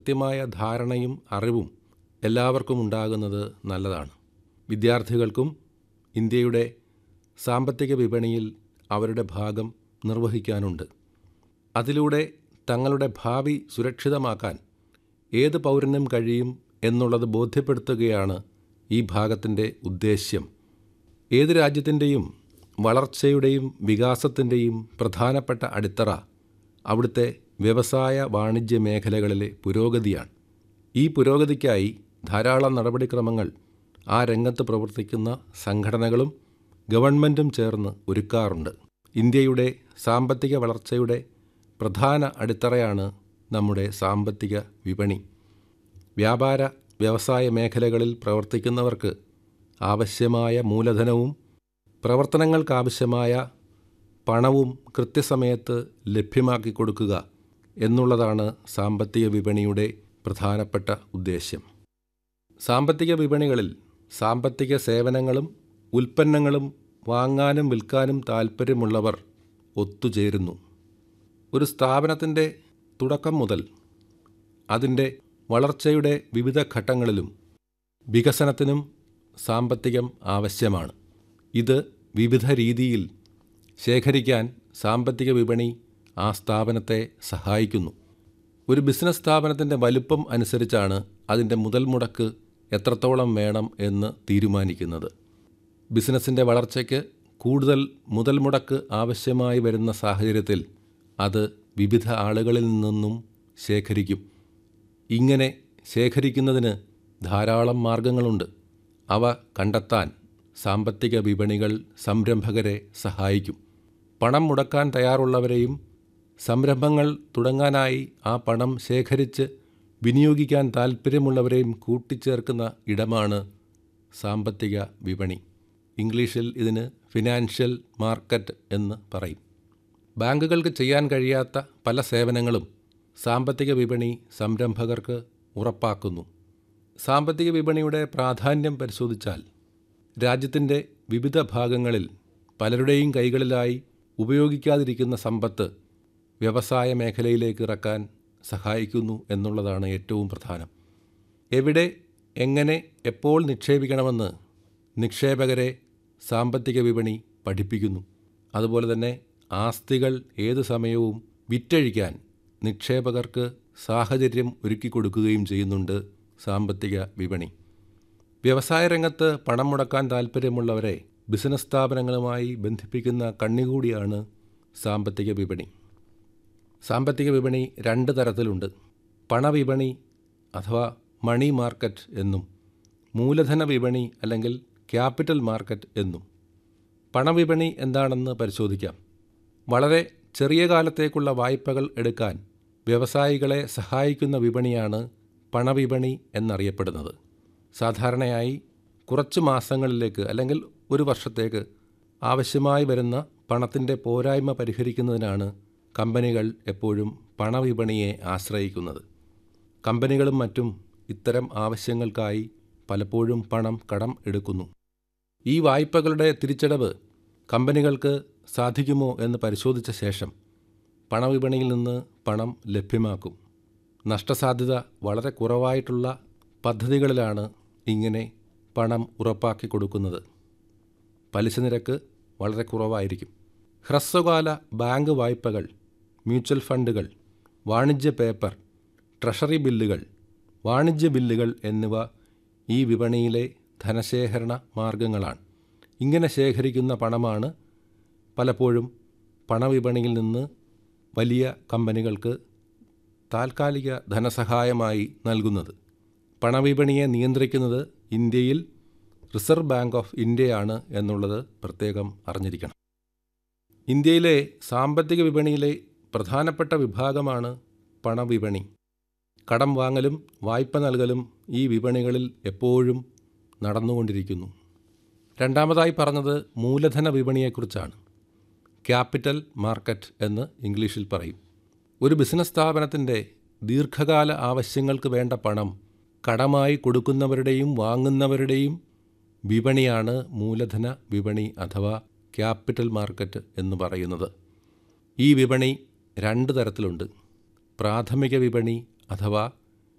കൃത്യമായ ധാരണയും അറിവും എല്ലാവർക്കും ഉണ്ടാകുന്നത് നല്ലതാണ് വിദ്യാർത്ഥികൾക്കും ഇന്ത്യയുടെ സാമ്പത്തിക വിപണിയിൽ അവരുടെ ഭാഗം നിർവഹിക്കാനുണ്ട് അതിലൂടെ തങ്ങളുടെ ഭാവി സുരക്ഷിതമാക്കാൻ ഏത് പൗരനും കഴിയും എന്നുള്ളത് ബോധ്യപ്പെടുത്തുകയാണ് ഈ ഭാഗത്തിൻ്റെ ഉദ്ദേശ്യം ഏത് രാജ്യത്തിൻ്റെയും വളർച്ചയുടെയും വികാസത്തിൻ്റെയും പ്രധാനപ്പെട്ട അടിത്തറ അവിടുത്തെ വ്യവസായ വാണിജ്യ മേഖലകളിലെ പുരോഗതിയാണ് ഈ പുരോഗതിക്കായി ധാരാളം നടപടിക്രമങ്ങൾ ആ രംഗത്ത് പ്രവർത്തിക്കുന്ന സംഘടനകളും ഗവൺമെൻറ്റും ചേർന്ന് ഒരുക്കാറുണ്ട് ഇന്ത്യയുടെ സാമ്പത്തിക വളർച്ചയുടെ പ്രധാന അടിത്തറയാണ് നമ്മുടെ സാമ്പത്തിക വിപണി വ്യാപാര വ്യവസായ മേഖലകളിൽ പ്രവർത്തിക്കുന്നവർക്ക് ആവശ്യമായ മൂലധനവും പ്രവർത്തനങ്ങൾക്കാവശ്യമായ പണവും കൃത്യസമയത്ത് ലഭ്യമാക്കി കൊടുക്കുക എന്നുള്ളതാണ് സാമ്പത്തിക വിപണിയുടെ പ്രധാനപ്പെട്ട ഉദ്ദേശ്യം സാമ്പത്തിക വിപണികളിൽ സാമ്പത്തിക സേവനങ്ങളും ഉൽപ്പന്നങ്ങളും വാങ്ങാനും വിൽക്കാനും താൽപ്പര്യമുള്ളവർ ഒത്തുചേരുന്നു ഒരു സ്ഥാപനത്തിൻ്റെ തുടക്കം മുതൽ അതിൻ്റെ വളർച്ചയുടെ വിവിധ ഘട്ടങ്ങളിലും വികസനത്തിനും സാമ്പത്തികം ആവശ്യമാണ് ഇത് വിവിധ രീതിയിൽ ശേഖരിക്കാൻ സാമ്പത്തിക വിപണി ആ സ്ഥാപനത്തെ സഹായിക്കുന്നു ഒരു ബിസിനസ് സ്ഥാപനത്തിൻ്റെ വലുപ്പം അനുസരിച്ചാണ് അതിൻ്റെ മുതൽ മുടക്ക് എത്രത്തോളം വേണം എന്ന് തീരുമാനിക്കുന്നത് ബിസിനസ്സിൻ്റെ വളർച്ചയ്ക്ക് കൂടുതൽ മുതൽ മുടക്ക് ആവശ്യമായി വരുന്ന സാഹചര്യത്തിൽ അത് വിവിധ ആളുകളിൽ നിന്നും ശേഖരിക്കും ഇങ്ങനെ ശേഖരിക്കുന്നതിന് ധാരാളം മാർഗങ്ങളുണ്ട് അവ കണ്ടെത്താൻ സാമ്പത്തിക വിപണികൾ സംരംഭകരെ സഹായിക്കും പണം മുടക്കാൻ തയ്യാറുള്ളവരെയും സംരംഭങ്ങൾ തുടങ്ങാനായി ആ പണം ശേഖരിച്ച് വിനിയോഗിക്കാൻ താൽപ്പര്യമുള്ളവരെയും കൂട്ടിച്ചേർക്കുന്ന ഇടമാണ് സാമ്പത്തിക വിപണി ഇംഗ്ലീഷിൽ ഇതിന് ഫിനാൻഷ്യൽ മാർക്കറ്റ് എന്ന് പറയും ബാങ്കുകൾക്ക് ചെയ്യാൻ കഴിയാത്ത പല സേവനങ്ങളും സാമ്പത്തിക വിപണി സംരംഭകർക്ക് ഉറപ്പാക്കുന്നു സാമ്പത്തിക വിപണിയുടെ പ്രാധാന്യം പരിശോധിച്ചാൽ രാജ്യത്തിൻ്റെ വിവിധ ഭാഗങ്ങളിൽ പലരുടെയും കൈകളിലായി ഉപയോഗിക്കാതിരിക്കുന്ന സമ്പത്ത് വ്യവസായ മേഖലയിലേക്ക് ഇറക്കാൻ സഹായിക്കുന്നു എന്നുള്ളതാണ് ഏറ്റവും പ്രധാനം എവിടെ എങ്ങനെ എപ്പോൾ നിക്ഷേപിക്കണമെന്ന് നിക്ഷേപകരെ സാമ്പത്തിക വിപണി പഠിപ്പിക്കുന്നു അതുപോലെ തന്നെ ആസ്തികൾ ഏത് സമയവും വിറ്റഴിക്കാൻ നിക്ഷേപകർക്ക് സാഹചര്യം ഒരുക്കി കൊടുക്കുകയും ചെയ്യുന്നുണ്ട് സാമ്പത്തിക വിപണി വ്യവസായ രംഗത്ത് പണം മുടക്കാൻ താൽപ്പര്യമുള്ളവരെ ബിസിനസ് സ്ഥാപനങ്ങളുമായി ബന്ധിപ്പിക്കുന്ന കണ്ണികൂടിയാണ് സാമ്പത്തിക വിപണി സാമ്പത്തിക വിപണി രണ്ട് തരത്തിലുണ്ട് പണവിപണി അഥവാ മണി മാർക്കറ്റ് എന്നും മൂലധന വിപണി അല്ലെങ്കിൽ ക്യാപിറ്റൽ മാർക്കറ്റ് എന്നും പണവിപണി എന്താണെന്ന് പരിശോധിക്കാം വളരെ ചെറിയ കാലത്തേക്കുള്ള വായ്പകൾ എടുക്കാൻ വ്യവസായികളെ സഹായിക്കുന്ന വിപണിയാണ് പണവിപണി എന്നറിയപ്പെടുന്നത് സാധാരണയായി കുറച്ച് മാസങ്ങളിലേക്ക് അല്ലെങ്കിൽ ഒരു വർഷത്തേക്ക് ആവശ്യമായി വരുന്ന പണത്തിൻ്റെ പോരായ്മ പരിഹരിക്കുന്നതിനാണ് കമ്പനികൾ എപ്പോഴും പണവിപണിയെ ആശ്രയിക്കുന്നത് കമ്പനികളും മറ്റും ഇത്തരം ആവശ്യങ്ങൾക്കായി പലപ്പോഴും പണം കടം എടുക്കുന്നു ഈ വായ്പകളുടെ തിരിച്ചടവ് കമ്പനികൾക്ക് സാധിക്കുമോ എന്ന് പരിശോധിച്ച ശേഷം പണവിപണിയിൽ നിന്ന് പണം ലഭ്യമാക്കും നഷ്ടസാധ്യത വളരെ കുറവായിട്ടുള്ള പദ്ധതികളിലാണ് ഇങ്ങനെ പണം ഉറപ്പാക്കി കൊടുക്കുന്നത് പലിശ നിരക്ക് വളരെ കുറവായിരിക്കും ഹ്രസ്വകാല ബാങ്ക് വായ്പകൾ മ്യൂച്വൽ ഫണ്ടുകൾ വാണിജ്യ പേപ്പർ ട്രഷറി ബില്ലുകൾ വാണിജ്യ ബില്ലുകൾ എന്നിവ ഈ വിപണിയിലെ ധനശേഖരണ മാർഗങ്ങളാണ് ഇങ്ങനെ ശേഖരിക്കുന്ന പണമാണ് പലപ്പോഴും പണവിപണിയിൽ നിന്ന് വലിയ കമ്പനികൾക്ക് താൽക്കാലിക ധനസഹായമായി നൽകുന്നത് പണവിപണിയെ നിയന്ത്രിക്കുന്നത് ഇന്ത്യയിൽ റിസർവ് ബാങ്ക് ഓഫ് ഇന്ത്യയാണ് എന്നുള്ളത് പ്രത്യേകം അറിഞ്ഞിരിക്കണം ഇന്ത്യയിലെ സാമ്പത്തിക വിപണിയിലെ പ്രധാനപ്പെട്ട വിഭാഗമാണ് പണവിപണി കടം വാങ്ങലും വായ്പ നൽകലും ഈ വിപണികളിൽ എപ്പോഴും നടന്നുകൊണ്ടിരിക്കുന്നു രണ്ടാമതായി പറഞ്ഞത് മൂലധന വിപണിയെക്കുറിച്ചാണ് ക്യാപിറ്റൽ മാർക്കറ്റ് എന്ന് ഇംഗ്ലീഷിൽ പറയും ഒരു ബിസിനസ് സ്ഥാപനത്തിൻ്റെ ദീർഘകാല ആവശ്യങ്ങൾക്ക് വേണ്ട പണം കടമായി കൊടുക്കുന്നവരുടെയും വാങ്ങുന്നവരുടെയും വിപണിയാണ് മൂലധന വിപണി അഥവാ ക്യാപിറ്റൽ മാർക്കറ്റ് എന്ന് പറയുന്നത് ഈ വിപണി രണ്ട് തരത്തിലുണ്ട് പ്രാഥമിക വിപണി അഥവാ